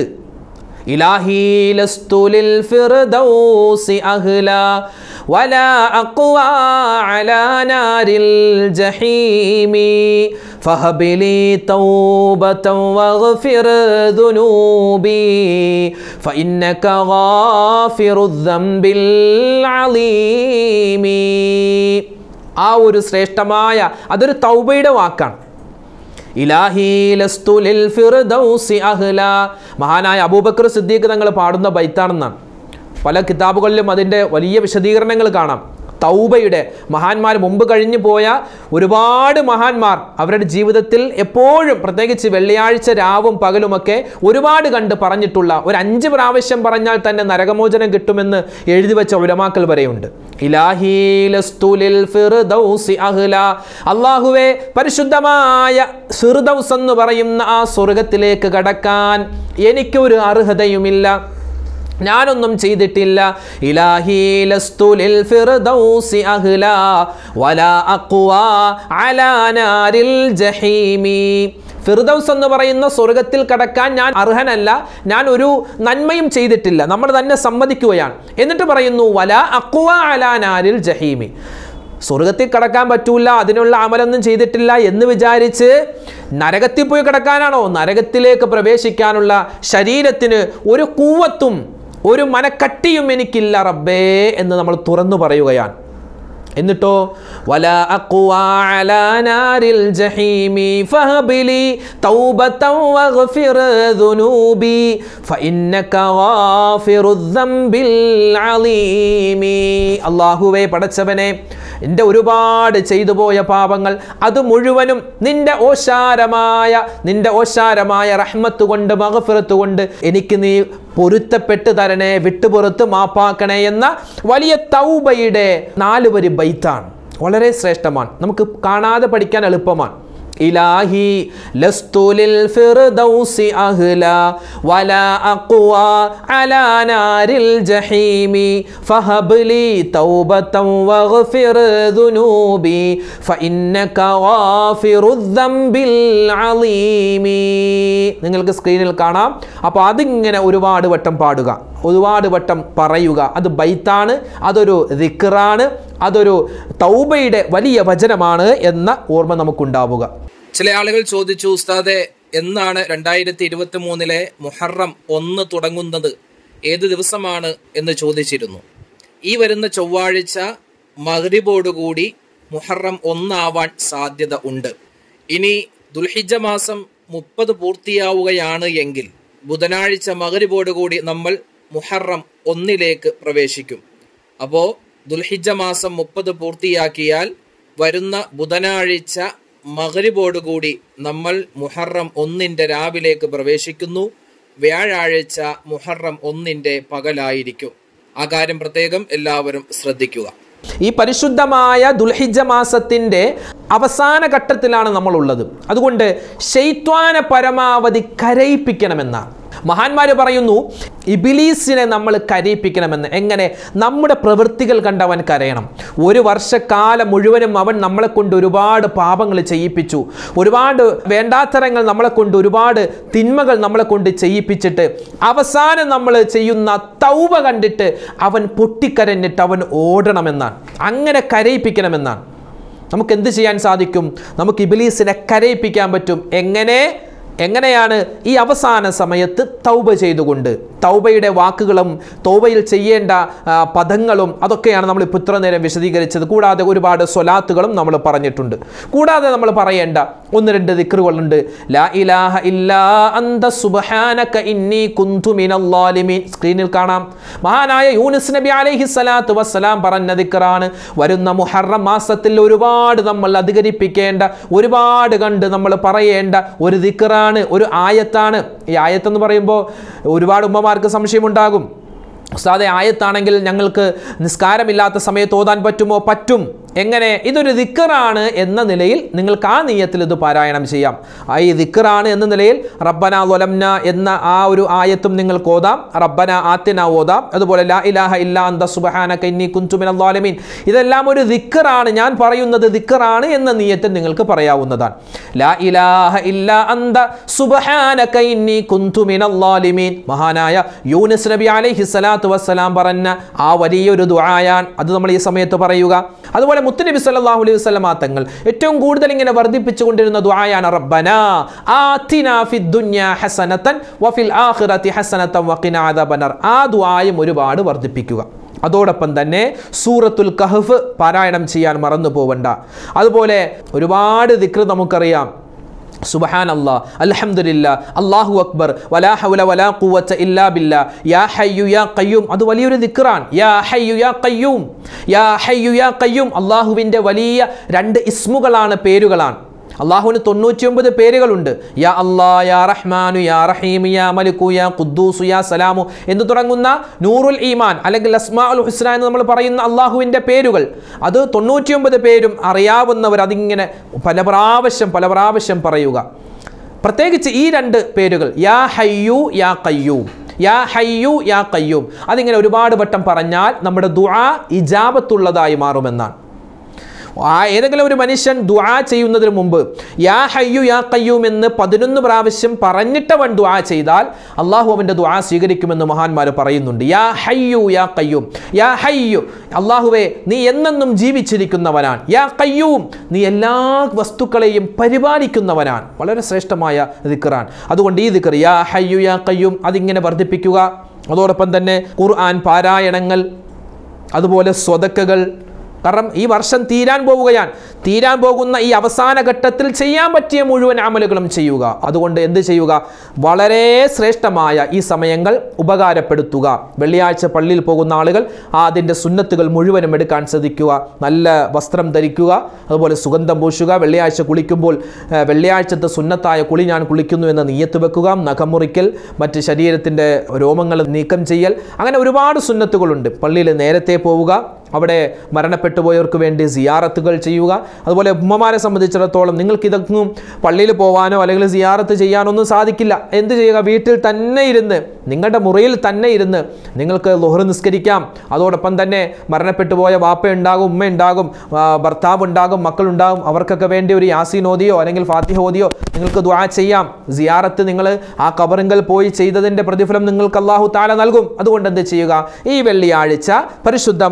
إلهي لست للفردوس أهلا ولا أقوى على نار الجحيم فهب لي توبة واغفر ذنوبي فإنك غافر الذنب العظيم ആ ഒരു ശ്രേഷ്ഠമായ അതൊരു തൗബയുടെ വാക്കാണ് ഇലാഹി ലസ്തു ലിൽ ഫിർദൗസി അഹ്ല മഹാനായ അബൂബക്കർ സിദ്ദീഖ് തങ്ങൾ പാടുന്ന ബൈത്താണെന്നാണ് പല കിതാബുകളിലും അതിൻ്റെ വലിയ വിശദീകരണങ്ങൾ കാണാം തൗബയുടെ മഹാന്മാർ മുമ്പ് കഴിഞ്ഞു പോയ ഒരുപാട് മഹാന്മാർ അവരുടെ ജീവിതത്തിൽ എപ്പോഴും പ്രത്യേകിച്ച് വെള്ളിയാഴ്ച രാവും പകലുമൊക്കെ ഒരുപാട് കണ്ട് പറഞ്ഞിട്ടുള്ള ഒരു അഞ്ച് പ്രാവശ്യം പറഞ്ഞാൽ തന്നെ നരകമോചനം കിട്ടുമെന്ന് എഴുതി വെച്ച ഉലമാക്കൾ വരെയുണ്ട് ഇലാഹി ലസ്തു ലിൽ ഫിർദൗസി അഹ്ല അള്ളാഹുവെ പരിശുദ്ധമായ ഫിർദൗസ് എന്ന് പറയുന്ന ആ സ്വർഗത്തിലേക്ക് കടക്കാൻ എനിക്കൊരു അർഹതയുമില്ല ഞാനൊന്നും ചെയ്തിട്ടില്ല ഇലാഹി ലസ്തു ലിൽ ഫിർദൗസി അഹ്ല വലാ അഖ്വാ അലാ നാരിൽ ജഹീമി ഫിർദൗസ് എന്ന് പറയുന്ന സ്വർഗത്തിൽ കടക്കാൻ ഞാൻ അർഹനല്ല ഞാൻ ഒരു നന്മയും ചെയ്തിട്ടില്ല നമ്മൾ തന്നെ സമ്മതിക്കുകയാണ് എന്നിട്ട് പറയുന്നു വല അക്വ അലാ നാരിൽ ജഹീമി സ്വർഗത്തിൽ കടക്കാൻ പറ്റൂല അതിനുള്ള അമലൊന്നും ചെയ്തിട്ടില്ല എന്ന് വിചാരിച്ച് നരകത്തിൽ പോയി കിടക്കാനാണോ നരകത്തിലേക്ക് പ്രവേശിക്കാനുള്ള ശരീരത്തിന് ഒരു കൂവത്തും ഒരു മനക്കട്ടിയും എനിക്കില്ല റബ്ബേ എന്ന് നമ്മൾ തുറന്നു പറയുകയാണ് എന്നിട്ടോ വല അഖ്വാ അലാ നാരിൽ ജഹീമി ഫഹബിലി തൗബതൻ വഗ്ഫിർ ദുനൂബി ഫഇന്നക ഗാഫിറുദ് ദംബിൽ അലീമി അല്ലാഹുവേ പടച്ചവനെ എൻ്റെ ഒരുപാട് ചെയ്തു പോയ പാപങ്ങൾ അത് മുഴുവനും നിന്റെ ഓശാരമായ നിന്റെ ഓശാരമായ റഹ്മത്ത് കൊണ്ട് മകഫിറത്ത് കൊണ്ട് എനിക്ക് നീ പൊരുത്തപ്പെട്ട് തരണേ വിട്ടുപുറത്ത് മാപ്പാക്കണേ എന്ന വലിയ തൗബയുടെ നാല് വരി ബൈത്താണ് വളരെ ശ്രേഷ്ഠമാണ് നമുക്ക് കാണാതെ പഠിക്കാൻ എളുപ്പമാണ് ഇലാഹി ലസ്തു ലിൽ ഫിർദൗസി അഹ്ല വലാ അഖ്വാ അലാ നാരിൽ ജഹീമി ഫഹബ് ലി തൗബതൻ വഗ്ഫിർ ദുനൂബി ഫഇന്നക ഗാഫിറുദ് ദംബിൽ അലീമി നിങ്ങൾക്ക് സ്ക്രീനിൽ കാണാം അപ്പോൾ അതിങ്ങനെ ഒരുപാട് വട്ടം പാടുക ഒരുപാട് വട്ടം പറയുക അത് ബൈത്താണ് അതൊരു ദിക്റാണ് അതൊരു തൗബയുടെ വലിയ വചനമാണ് എന്ന ഓർമ്മ നമുക്കുണ്ടാവുക ചില ആളുകൾ ചോദിച്ചു ഉസ്താദെ എന്നാണ് രണ്ടായിരത്തി ഇരുപത്തി മൂന്നിലെ മുഹറം ഒന്ന് തുടങ്ങുന്നത് ഏത് ദിവസമാണ് എന്ന് ചോദിച്ചിരുന്നു ഈ വരുന്ന ചൊവ്വാഴ്ച മഹ്രിബോടുകൂടി മുഹറം ഒന്നാവാൻ സാധ്യത ഉണ്ട് ഇനി ദുൽഹിജ മാസം മുപ്പത് പൂർത്തിയാവുകയാണ് എങ്കിൽ ബുധനാഴ്ച മകരിബോടുകൂടി നമ്മൾ മുഹറം ഒന്നിലേക്ക് പ്രവേശിക്കും അപ്പോൾ ദുൽഹിജ മാസം മുപ്പത് പൂർത്തിയാക്കിയാൽ വരുന്ന ബുധനാഴ്ച മകരിബോടുകൂടി നമ്മൾ മുഹറം ഒന്നിൻ്റെ രാവിലേക്ക് പ്രവേശിക്കുന്നു വ്യാഴാഴ്ച മുഹറം ഒന്നിൻ്റെ പകലായിരിക്കും ആ കാര്യം പ്രത്യേകം എല്ലാവരും ശ്രദ്ധിക്കുക ഈ പരിശുദ്ധമായ ദുൽഹിജ മാസത്തിൻ്റെ അവസാന ഘട്ടത്തിലാണ് നമ്മളുള്ളത് അതുകൊണ്ട് ഷെയ്ത്വാനെ പരമാവധി കരയിപ്പിക്കണമെന്നാണ് മഹാന്മാർ പറയുന്നു ഇബിലീസിനെ നമ്മൾ കരയിപ്പിക്കണമെന്ന് എങ്ങനെ നമ്മുടെ പ്രവൃത്തികൾ കണ്ട് അവൻ കരയണം ഒരു വർഷക്കാലം മുഴുവനും അവൻ നമ്മളെ കൊണ്ട് ഒരുപാട് പാപങ്ങൾ ചെയ്യിപ്പിച്ചു ഒരുപാട് വേണ്ടാത്തരങ്ങൾ നമ്മളെ കൊണ്ട് ഒരുപാട് തിന്മകൾ നമ്മളെ കൊണ്ട് ചെയ്യിപ്പിച്ചിട്ട് അവസാനം നമ്മൾ ചെയ്യുന്ന തൗബ കണ്ടിട്ട് അവൻ പൊട്ടിക്കരഞ്ഞിട്ട് അവൻ ഓടണമെന്നാണ് അങ്ങനെ കരയിപ്പിക്കണമെന്നാണ് നമുക്ക് എന്ത് ചെയ്യാൻ സാധിക്കും നമുക്ക് ഇബിലീസിനെ കരയിപ്പിക്കാൻ പറ്റും എങ്ങനെ എങ്ങനെയാണ് ഈ അവസാന സമയത്ത് തൗബ ചെയ്തുകൊണ്ട് തൗബയുടെ വാക്കുകളും തൗബയിൽ ചെയ്യേണ്ട ആ, പദങ്ങളും അതൊക്കെയാണ് നമ്മൾ ഇപ്പോൾ ഇത്ര നേരം വിശദീകരിച്ചത് കൂടാതെ ഒരുപാട് സ്വലാത്തുകളും നമ്മൾ പറഞ്ഞിട്ടുണ്ട് കൂടാതെ നമ്മൾ പറയേണ്ട ഒന്ന് രണ്ട് ദിക്റുകളുണ്ട് ലാ ഇലാഹ ഇല്ലാ അന്ത സുബ്ഹാനക ഇന്നി കുന്തു മിനൽ ളാലിമീൻ സ്ക്രീനിൽ കാണാം മഹാനായ യൂനുസ് നബി അലൈഹി സ്വലാത്തു വസ്സലാം പറഞ്ഞ ദിക്റാണ് വരുന്ന മുഹറം മാസത്തിൽ ഒരുപാട് നമ്മൾ അധികരിപ്പിക്കേണ്ട ഒരുപാട് കണ്ട് നമ്മൾ പറയേണ്ട ഒരു ദിക്റാണ് ഒരു ആയത്താണ് ഈ ആയത്തെന്ന് പറയുമ്പോൾ ഒരുപാട് ഉമ്മമാർക്ക് സംശയമുണ്ടാകും ഉസ്താദെ ആയത്താണെങ്കിൽ ഞങ്ങൾക്ക് നിസ്കാരമില്ലാത്ത സമയത്ത് ഓതാൻ പറ്റുമോ പറ്റും എങ്ങനെ ഇതൊരു ദിക്കറാണ് എന്ന നിലയിൽ നിങ്ങൾക്ക് ആ നീയത്തിൽ ഇത് പാരായണം ചെയ്യാം ആ ഈ ദിക്കറാണ് എന്ന നിലയിൽ റബ്ബന ലൊലംന എന്ന ആ ഒരു ആയത്തും നിങ്ങൾക്ക് ഓതാം റബ്ബന ആത്തിന ഓതാം അതുപോലെ ലാ ഇലാഹ ഇല്ലാ അന്ത സുബഹാന കന്നി കുന്തുമിൻ അള്ളാലമീൻ ഇതെല്ലാം ഒരു ദിക്കറാണ് ഞാൻ പറയുന്നത് ദിക്കറാണ് എന്ന നീയത്തിൽ നിങ്ങൾക്ക് പറയാവുന്നതാണ് ലാ ഇലാഹ ഇല്ലാ അന്ത സുബഹാന കന്നി കുന്തുമിൻ അള്ളാലിമീൻ മഹാനായ യൂനിസ് നബി അലൈഹി സ്വലാത്തു വസ്സലാം പറഞ്ഞ ആ വലിയൊരു ദുആയാൻ അത് നമ്മൾ ഈ സമയത്ത് പറയുക അതുപോലെ മുത്തുനബി സല്ലല്ലാഹു അലൈഹി വസല്ലമ തങ്ങൾ ഏറ്റവും കൂടുതൽ ഇങ്ങനെ വർദ്ധിപ്പിച്ചുകൊണ്ടിരുന്ന ദുആയാണ് റബ്ബന ആതിന ഫിദ് ദുനിയ ഹസനതൻ വഫിൽ ആഖിറതി ഹസനതൻ വഖിന അദാബനർ ആ ദുആയും ഒരുപാട് വർദ്ധിപ്പിക്കുക അതോടൊപ്പം തന്നെ സൂറത്തുൽ കഹഫ് പാരായണം ചെയ്യാൻ മറന്നു പോവണ്ട അതുപോലെ ഒരുപാട് ദിക്ർ നമുക്കറിയാം സുബഹാൻ അല്ലാ അൽഹംദുലില്ലാ അല്ലാഹു അക്ബർ വലാ ഹൗല വലാ ഖുവത്ത ഇല്ലാ ബില്ലാ യാ ഹയ്യു യാ ഖയ്യൂം അത് വലിയൊരു ദിക്റാൻ യാ ഹയ്യു യാ ഖയ്യൂം യാ ഹയ്യു യാ ഖയ്യൂം അള്ളാഹുവിൻ്റെ വലിയ രണ്ട് ഇസ്മുകളാണ് പേരുകളാണ് അള്ളാഹുവിന് തൊണ്ണൂറ്റിയൊമ്പത് പേരുകളുണ്ട് യാ അല്ലാ യാ റഹ്മാനു യാ റഹീം യാ മലിക്കു യാ ഖുദ്ദൂസു യാ സലാമു എന്ന് തുടങ്ങുന്ന നൂറുൽ ഈമാൻ അല്ലെങ്കിൽ അസ്മാ ഉൽ ഹുസ്ന എന്ന് നമ്മൾ പറയുന്ന അള്ളാഹുവിൻ്റെ പേരുകൾ അത് തൊണ്ണൂറ്റിയൊമ്പത് പേരും അറിയാവുന്നവർ അതിങ്ങനെ പല പ്രാവശ്യം പല പ്രാവശ്യം പറയുക പ്രത്യേകിച്ച് ഈ രണ്ട് പേരുകൾ യാ ഹയ്യു യാ കയ്യൂം യാ ഹയ്യു യാ കയ്യൂം അതിങ്ങനെ ഒരുപാട് വട്ടം പറഞ്ഞാൽ നമ്മുടെ ദുആ ഇജാബത്തുള്ളതായി മാറുമെന്നാണ് ആ ഏതെങ്കിലും ഒരു മനുഷ്യൻ ദുആ ചെയ്യുന്നതിന് മുമ്പ് യാ ഹയ്യു യാ കയ്യൂം എന്ന് പതിനൊന്ന് പ്രാവശ്യം പറഞ്ഞിട്ടവൻ ദുആ ചെയ്താൽ അള്ളാഹു അവൻ്റെ ദുആ സ്വീകരിക്കുമെന്ന് മഹാന്മാർ പറയുന്നുണ്ട് യാ ഹയ്യു യാ കയ്യൂം യാ ഹയ്യു അള്ളാഹുവേ നീ എന്നെന്നും ജീവിച്ചിരിക്കുന്നവനാണ് യാ കയ്യൂം നീ എല്ലാ വസ്തുക്കളെയും പരിപാലിക്കുന്നവനാണ് വളരെ ശ്രേഷ്ഠമായ ദിക്റാൻ അതുകൊണ്ട് ഈ ദിക്ർ യാ ഹയ്യു യാ കയ്യൂം അതിങ്ങനെ വർദ്ധിപ്പിക്കുക അതോടൊപ്പം തന്നെ ഖുർആൻ പാരായണങ്ങൾ അതുപോലെ സ്വതക്കകൾ കാരണം ഈ വർഷം തീരാൻ പോവുകയാണ് തീരാൻ പോകുന്ന ഈ അവസാന ഘട്ടത്തിൽ ചെയ്യാൻ പറ്റിയ മുഴുവൻ അമലുകളും ചെയ്യുക അതുകൊണ്ട് എന്ത് ചെയ്യുക വളരെ ശ്രേഷ്ഠമായ ഈ സമയങ്ങൾ ഉപകാരപ്പെടുത്തുക വെള്ളിയാഴ്ച പള്ളിയിൽ പോകുന്ന ആളുകൾ ആ അതിൻ്റെ സുന്നത്തുകൾ മുഴുവനും എടുക്കാൻ ശ്രദ്ധിക്കുക നല്ല വസ്ത്രം ധരിക്കുക അതുപോലെ സുഗന്ധം പൂശുക വെള്ളിയാഴ്ച കുളിക്കുമ്പോൾ ഏഹ്, വെള്ളിയാഴ്ചത്തെ സുന്നത്തായ കുളി ഞാൻ കുളിക്കുന്നു എന്ന നീയത്ത് വെക്കുക നഖം മുറിക്കൽ മറ്റ് ശരീരത്തിൻ്റെ രോമങ്ങൾ നീക്കം ചെയ്യൽ അങ്ങനെ ഒരുപാട് സുന്നത്തുകളുണ്ട് പള്ളിയിൽ നേരത്തെ പോവുക അവിടെ മരണപ്പെട്ടു പോയവർക്ക് വേണ്ടി സിയാറത്തുകൾ ചെയ്യുക അതുപോലെ ഉമ്മമാരെ സംബന്ധിച്ചിടത്തോളം നിങ്ങൾക്ക് ഇതൊന്നും പള്ളിയിൽ പോകാനോ അല്ലെങ്കിൽ സിയാറത്ത് ചെയ്യാനോ ഒന്നും സാധിക്കില്ല എന്ത് ചെയ്യുക വീട്ടിൽ തന്നെ ഇരുന്ന് നിങ്ങളുടെ മുറിയിൽ തന്നെ ഇരുന്ന് നിങ്ങൾക്ക് ലുഹർ നിസ്കരിക്കാം അതോടൊപ്പം തന്നെ മരണപ്പെട്ടു പോയ വാപ്പ ഉണ്ടാകും ഉമ്മ ഉണ്ടാകും ആ, ഭർത്താവ് ഉണ്ടാകും മക്കളുണ്ടാകും അവർക്കൊക്കെ വേണ്ടി ഒരു യാസീൻ ഓതിയോ അല്ലെങ്കിൽ ഫാത്തിഹ ഓതിയോ നിങ്ങൾക്ക് ദുആ ചെയ്യാം സിയാറത്ത് നിങ്ങൾ ആ കബറിങ്കൽ പോയി ചെയ്തതിൻ്റെ പ്രതിഫലം നിങ്ങൾക്ക് അള്ളാഹു താല നൽകും അതുകൊണ്ട് എന്ത് ചെയ്യുക ഈ വെള്ളിയാഴ്ച പരിശുദ്ധമായ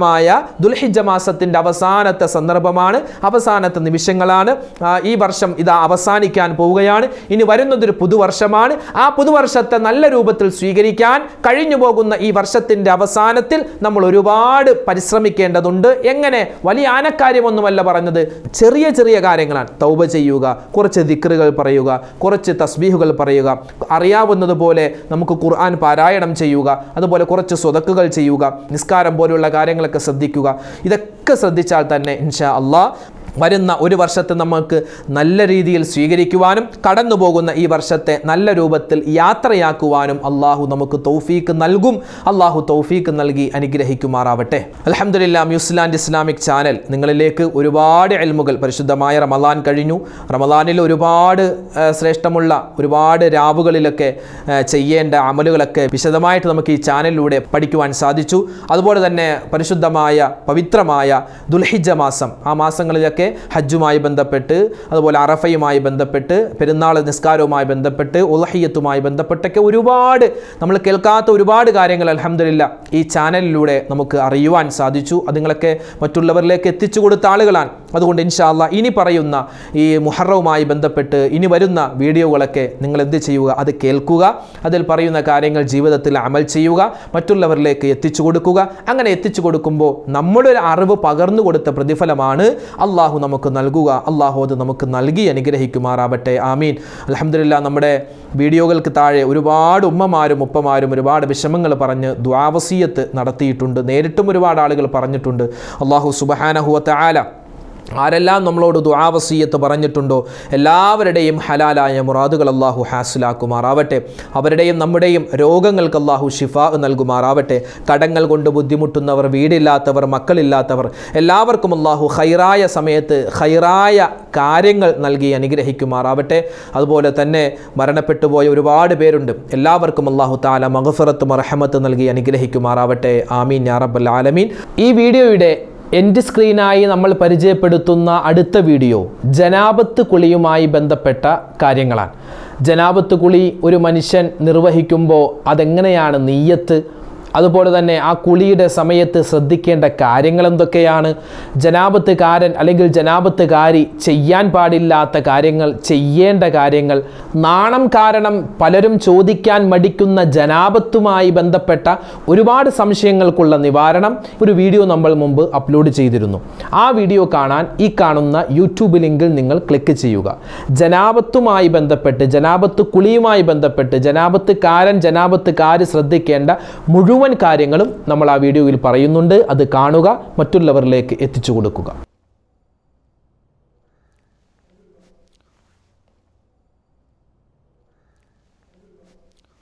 ദുൽഹിജ മാസത്തിൻ്റെ അവസാനത്തെ സന്ദർഭമാണ് അവസാനത്തെ നിമിഷങ്ങളാണ് ആ, ഈ വർഷം ഇതാ അവസാനിക്കാൻ പോവുകയാണ് ഇനി വരുന്നതൊരു പുതുവർഷമാണ് ആ പുതുവർഷത്തെ നല്ല രൂപത്തിൽ സ്വീകരിക്കാൻ കഴിഞ്ഞു പോകുന്ന ഈ വർഷത്തിൻ്റെ അവസാനത്തിൽ നമ്മൾ ഒരുപാട് പരിശ്രമിക്കേണ്ടതുണ്ട് എങ്ങനെ വലിയ ആനക്കാര്യമൊന്നുമല്ല പറഞ്ഞത് ചെറിയ ചെറിയ കാര്യങ്ങളാണ് തൗബ ചെയ്യുക കുറച്ച് ദിക്റുകൾ പറയുക കുറച്ച് തസ്ബീഹുകൾ പറയുക അറിയാവുന്നതുപോലെ നമുക്ക് ഖുർആൻ പാരായണം ചെയ്യുക അതുപോലെ കുറച്ച് സ്വതക്കുകൾ ചെയ്യുക നിസ്കാരം പോലെയുള്ള കാര്യങ്ങളൊക്കെ ശ്രദ്ധിക്കുക ഇതൊക്കെ ശ്രദ്ധിച്ചാൽ തന്നെ ഇൻഷാ അള്ളാഹ് വരുന്ന ഒരു വർഷത്തെ നമുക്ക് നല്ല രീതിയിൽ സ്വീകരിക്കുവാനും കടന്നു പോകുന്ന ഈ വർഷത്തെ നല്ല രൂപത്തിൽ യാത്രയാക്കുവാനും അള്ളാഹു നമുക്ക് തൗഫീക്ക് നൽകും അള്ളാഹു തൗഫീക്ക് നൽകി അനുഗ്രഹിക്കുമാറാവട്ടെ അലഹമുല്ല ന്യൂസിലാൻഡ് ഇസ്ലാമിക് ചാനൽ നിങ്ങളിലേക്ക് ഒരുപാട് എൽമുകൾ പരിശുദ്ധമായ റമലാൻ കഴിഞ്ഞു റമലാനിൽ ഒരുപാട് ആ, ശ്രേഷ്ഠമുള്ള ഒരുപാട് രാവുകളിലൊക്കെ ആ, ചെയ്യേണ്ട അമലുകളൊക്കെ വിശദമായിട്ട് നമുക്ക് ഈ ചാനലിലൂടെ പഠിക്കുവാൻ സാധിച്ചു അതുപോലെ തന്നെ പരിശുദ്ധമായ പവിത്രമായ ദുൽഹിജ മാസം ആ മാസങ്ങളിലൊക്കെ ഹജ്ജുമായി ബന്ധപ്പെട്ട് അതുപോലെ അറഫയുമായി ബന്ധപ്പെട്ട് പെരുന്നാൾ നിസ്കാരവുമായി ബന്ധപ്പെട്ട് ഉലഹിയത്തുമായി ബന്ധപ്പെട്ടൊക്കെ ഒരുപാട് നമ്മൾ കേൾക്കാത്ത ഒരുപാട് കാര്യങ്ങൾ അലഹമില്ല ഈ ചാനലിലൂടെ നമുക്ക് അറിയുവാൻ സാധിച്ചു അത് നിങ്ങളൊക്കെ മറ്റുള്ളവരിലേക്ക് എത്തിച്ചു കൊടുത്ത ആളുകളാണ് അതുകൊണ്ട് ഇൻഷാല്ല ഇനി പറയുന്ന ഈ മുഹറവുമായി ബന്ധപ്പെട്ട് ഇനി വരുന്ന വീഡിയോകളൊക്കെ നിങ്ങൾ എന്ത് ചെയ്യുക അത് കേൾക്കുക അതിൽ പറയുന്ന കാര്യങ്ങൾ ജീവിതത്തിൽ അമൽ ചെയ്യുക മറ്റുള്ളവരിലേക്ക് എത്തിച്ചു കൊടുക്കുക അങ്ങനെ എത്തിച്ചു കൊടുക്കുമ്പോൾ നമ്മുടെ ഒരു അറിവ് പകർന്നു കൊടുത്ത പ്രതിഫലമാണ് അള്ളാഹു നമുക്ക് നൽകുക അള്ളാഹു അത് നമുക്ക് നൽകി അനുഗ്രഹിക്കുമാറാവട്ടെ ആമീൻ അലഹമില്ല നമ്മുടെ വീഡിയോകൾക്ക് താഴെ ഒരുപാട് ഉമ്മമാരും ഉപ്പമാരും ഒരുപാട് വിഷമങ്ങൾ പറഞ്ഞ് ദ്വാവസീയത്ത് നടത്തിയിട്ടുണ്ട് നേരിട്ടും ഒരുപാട് ആളുകൾ പറഞ്ഞിട്ടുണ്ട് അള്ളാഹു സുബഹാനഹുവത്ത ആല ആരെല്ലാം നമ്മളോട് ദുആവസീയത്ത് പറഞ്ഞിട്ടുണ്ടോ എല്ലാവരുടെയും ഹലാലായ മുറാദുകൾ അള്ളാഹു ഹാസിലാക്കുമാറാവട്ടെ അവരുടെയും നമ്മുടെയും രോഗങ്ങൾക്ക് അള്ളാഹു ഷിഫാ നൽകുമാറാവട്ടെ കടങ്ങൾ കൊണ്ട് ബുദ്ധിമുട്ടുന്നവർ വീടില്ലാത്തവർ മക്കളില്ലാത്തവർ എല്ലാവർക്കും അള്ളാഹു ഹൈറായ സമയത്ത് ഹൈറായ കാര്യങ്ങൾ നൽകി അനുഗ്രഹിക്കുമാറാവട്ടെ അതുപോലെ തന്നെ മരണപ്പെട്ടു പോയ ഒരുപാട് പേരുണ്ട് എല്ലാവർക്കും അള്ളാഹു താല മഹഫറത്ത് മറഹമത്ത് നൽകി അനുഗ്രഹിക്കുമാറാവട്ടെ ആമീൻ യാ റബ്ബൽ ആലമീൻ ഈ വീഡിയോയുടെ എൻഡ് സ്ക്രീനായി നമ്മൾ പരിചയപ്പെടുത്തുന്ന അടുത്ത വീഡിയോ ജനാപത്ത് കുളിയുമായി ബന്ധപ്പെട്ട കാര്യങ്ങളാണ് ജനാപത്ത് കുളി ഒരു മനുഷ്യൻ നിർവഹിക്കുമ്പോൾ അതെങ്ങനെയാണ് നെയ്യത്ത് അതുപോലെ തന്നെ ആ കുളിയുടെ സമയത്ത് ശ്രദ്ധിക്കേണ്ട കാര്യങ്ങൾ എന്തൊക്കെയാണ് ജനാപത്തുകാരൻ അല്ലെങ്കിൽ ജനാപത്തുകാരി ചെയ്യാൻ പാടില്ലാത്ത കാര്യങ്ങൾ ചെയ്യേണ്ട കാര്യങ്ങൾ നാണം കാരണം പലരും ചോദിക്കാൻ മടിക്കുന്ന ജനാപത്തുമായി ബന്ധപ്പെട്ട ഒരുപാട് സംശയങ്ങൾക്കുള്ള നിവാരണം ഒരു വീഡിയോ നമ്മൾ മുമ്പ് അപ്ലോഡ് ചെയ്തിരുന്നു ആ വീഡിയോ കാണാൻ ഈ കാണുന്ന യൂട്യൂബ് ലിങ്കിൽ നിങ്ങൾ ക്ലിക്ക് ചെയ്യുക ജനാപത്തുമായി ബന്ധപ്പെട്ട് ജനാപത്ത് കുളിയുമായി ബന്ധപ്പെട്ട് ജനാപത്തുകാരൻ ജനാപത്തുകാര് ശ്രദ്ധിക്കേണ്ട മുഴുവൻ കാര്യങ്ങളും നമ്മൾ ആ വീഡിയോയിൽ പറയുന്നുണ്ട് അത് കാണുക മറ്റുള്ളവരിലേക്ക് എത്തിച്ചു കൊടുക്കുക